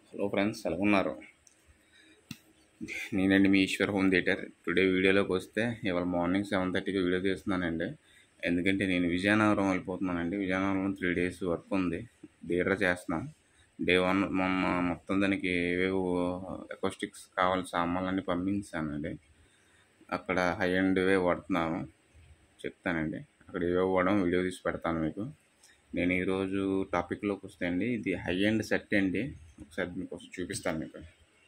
hello friends ఎలా ఉన్నారు నేనండి మీ ఈశ్వర్ హోమ్ థియేటర్ టుడే వీడియోలోకి వస్తే ఇవాళ మార్నింగ్ సెవెన్ థర్టీకి వీడియో తీస్తున్నానండి ఎందుకంటే నేను విజయనగరం వెళ్ళిపోతున్నానండి విజయనగరంలో త్రీ డేస్ వర్క్ ఉంది థియేటర్ చేస్తున్నాం డే వన్ మొన్న మొత్తం దానికి ఏవేవో ఎకోస్టిక్స్ కావాల్సిన సామాన్లన్నీ పంపించానండి అక్కడ హై అండ్వే వాడుతున్నాము చెప్తానండి అక్కడ ఏవేవో వాడడం వీడియో తీసి పెడతాను మీకు నేను ఈరోజు టాపిక్లోకి వస్తే అండి ఇది హై అండ్ సెట్ అండి ఒకసారి మీకు చూపిస్తాను మీకు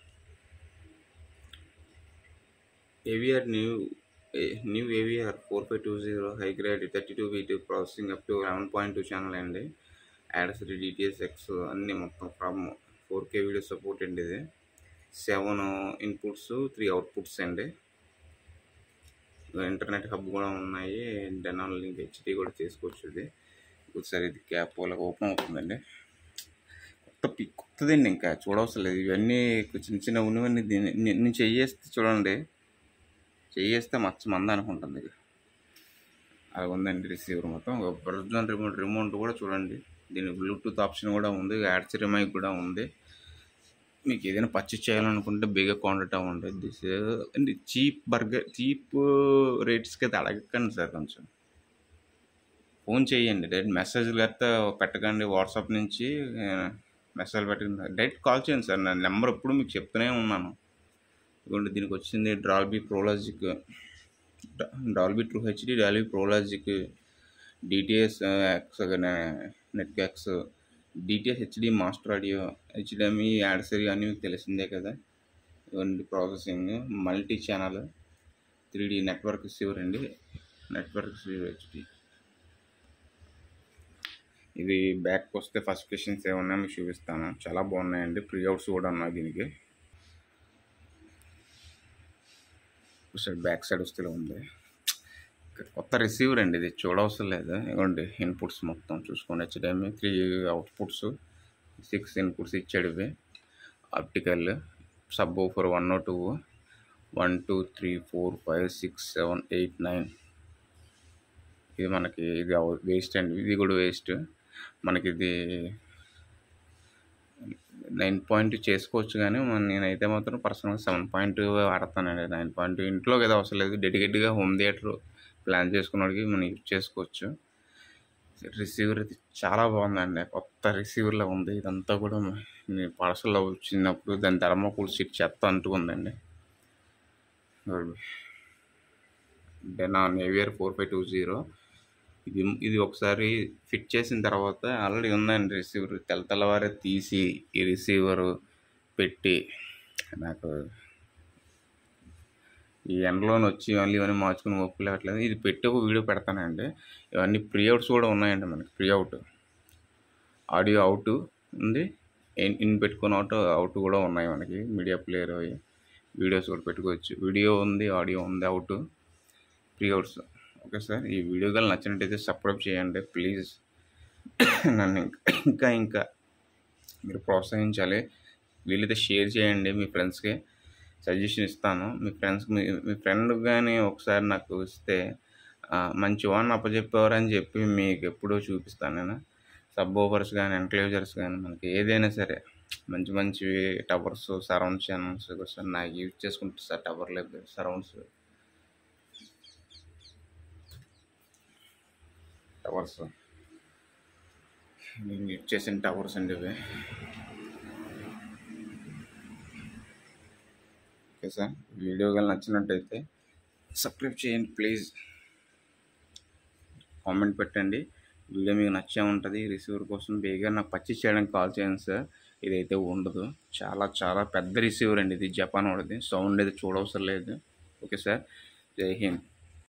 AVR new new AVR four five two zero high grade thirty two వీటి processing up to eleven point two channel అండి యాడ్స్ డిటిఎస్ ఎక్స్ అన్నీ మొత్తం from four K video support అండి ఇది సెవెన్ ఇన్పుట్స్ త్రీ అవుట్పుట్స్ అండి internet hub కూడా ఉన్నాయి డెనాల్ link HD కూడా చేసుకోవచ్చు ఇది ఒకసారి ఇది క్యాప్ వాళ్ళకి ఓపెన్ అవుతుందండి కొత్త పి కొత్తదండి ఇంకా చూడవసరం లేదు ఇవన్నీ చిన్న చిన్న ఉన్నవన్నీ దీన్ని నేను చెయ్యేస్తే చూడండి చెయ్యేస్తే మచ్చ మంద అనుకుంటుంది ఇది అది ఉందండి రిసీవర్ మొత్తం ఒరిజినల్ రిమోట్ రిమోట్ కూడా చూడండి దీని బ్లూటూత్ ఆప్షన్ కూడా ఉంది యాడ్స్ రిమైక్ కూడా ఉంది మీకు ఏదైనా పర్చేస్ చేయాలనుకుంటే బిగా కాంటాక్ట్ అవ్వండి this and cheap burger cheap రేట్స్కి అయితే అడగకండి సార్ కొంచెం ఫోన్ చేయండి డైరెక్ట్ మెసేజ్ లేకపోతే పెట్టకండి వాట్సాప్ నుంచి మెసేజ్ పెట్టకండి డైరెక్ట్ కాల్ చేయండి సార్ నా నెంబర్ ఎప్పుడు మీకు చెప్తూనే ఉన్నాను ఇదిగోండి దీనికి వచ్చింది Dolby pro logic Dolby true HD Dolby pro logic DTS X net X DTS HD master audio HDMI Audyssey అన్నీ మీకు తెలిసిందే కదా ఇవన్నీ processing multi channel three D network receiver అండి నెట్వర్క్ రిసీవర్ హెచ్డి ఇది బ్యాక్ వస్తే ఫస్ట్ క్వశ్చన్స్ ఏమన్నా మీకు చూపిస్తాను చాలా బాగున్నాయండి ప్రీ అవుట్స్ కూడా ఉన్నాయి దీనికి సైడ్ బ్యాక్ సైడ్ వస్తే ఉంది కొత్త రిసీవర్ అండి ఇది చూడవసరం లేదు ఇవ్వండి ఇన్పుట్స్ మొత్తం చూసుకోండి HDMI three outputs six inputs ఇచ్చాడు ఇవి optical sub four one two one two three four five six seven eight nine ఇది మనకి ఇది వేస్ట్ అండి ఇది కూడా వేస్ట్ మనకి ఇది నైన్ పాయింట్ చేసుకోవచ్చు కానీ మన నేనైతే మాత్రం పర్సనల్గా సెవెన్ పాయింట్ వాడతానండి నైన్ పాయింట్ ఇంట్లో కదా అవసరం లేదు డెడికేట్గా హోమ్ థియేటర్ ప్లాన్ చేసుకున్నవాడికి మనం యూజ్ చేసుకోవచ్చు రిసీవర్ ఇది చాలా బాగుందండి కొత్త రిసీవర్లో ఉంది ఇదంతా కూడా నేను పార్సల్లో వచ్చినప్పుడు దాని ధర్మకూల్ సీట్ చెత్త అంటూ ఉందండి Denon AVR four five two zero ఇది ఇది ఒకసారి ఫిట్ చేసిన తర్వాత ఆల్రెడీ ఉందండి రిసీవర్ తెల్ల తెల్లవారే తీసి ఈ రిసీవర్ పెట్టి నాకు ఈ ఎండలోని వచ్చి మళ్ళీ ఇవన్నీ మార్చుకుని ఒప్పులేవట్లేదు ఇది పెట్టి ఒక వీడియో పెడతానండి ఇవన్నీ ప్రీ అవుట్స్ కూడా ఉన్నాయండి మనకి ప్రీ అవుట్ ఆడియో అవుట్ ఉంది ఇన్ పెట్టుకుని అవుట్ అవుట్ కూడా ఉన్నాయి మనకి మీడియా ప్లేయర్ అవి వీడియోస్ కూడా పెట్టుకోవచ్చు వీడియో ఉంది ఆడియో ఉంది out pre outs okay sir ఈ వీడియో కానీ నచ్చినట్టయితే సబ్స్క్రైబ్ చేయండి ప్లీజ్ నన్ను ఇంకా ఇంకా మీరు ప్రోత్సహించాలి వీలైతే షేర్ చేయండి మీ ఫ్రెండ్స్కి సజెషన్ ఇస్తాను మీ ఫ్రెండ్స్కి మీ మీ ఫ్రెండ్ కానీ ఒకసారి నాకు ఇస్తే మంచి వాడిని అప్పచెప్పేవారు అని చెప్పి మీకు ఎప్పుడూ చూపిస్తాను నేను సబ్ ఓవర్స్ కానీ ఎన్క్లోజర్స్ కానీ మనకి ఏదైనా సరే మంచి మంచి టవర్స్ సరౌండ్ ఛానల్స్ సార్ నాకు యూజ్ చేసుకుంటారు సార్ టవర్ లేదు సరౌండ్స్ టవర్స్ నేను యూజ్ చేసిన టవర్స్ అండి ఇవి ఓకే సార్ వీడియో కానీ నచ్చినట్టయితే సబ్స్క్రైబ్ చేయండి ప్లీజ్ కామెంట్ పెట్టండి వీడియో మీకు నచ్చే ఉంటుంది రిసీవర్ కోసం బేగా నాకు పర్చేస్ చేయడానికి కాల్ చేయండి సార్ ఇదైతే ఉండదు చాలా చాలా పెద్ద రిసీవర్ అండి ఇది జపాన్ వాడిది సౌండ్ అయితే చూడవసరం లేదు ఓకే సార్ జై హింద్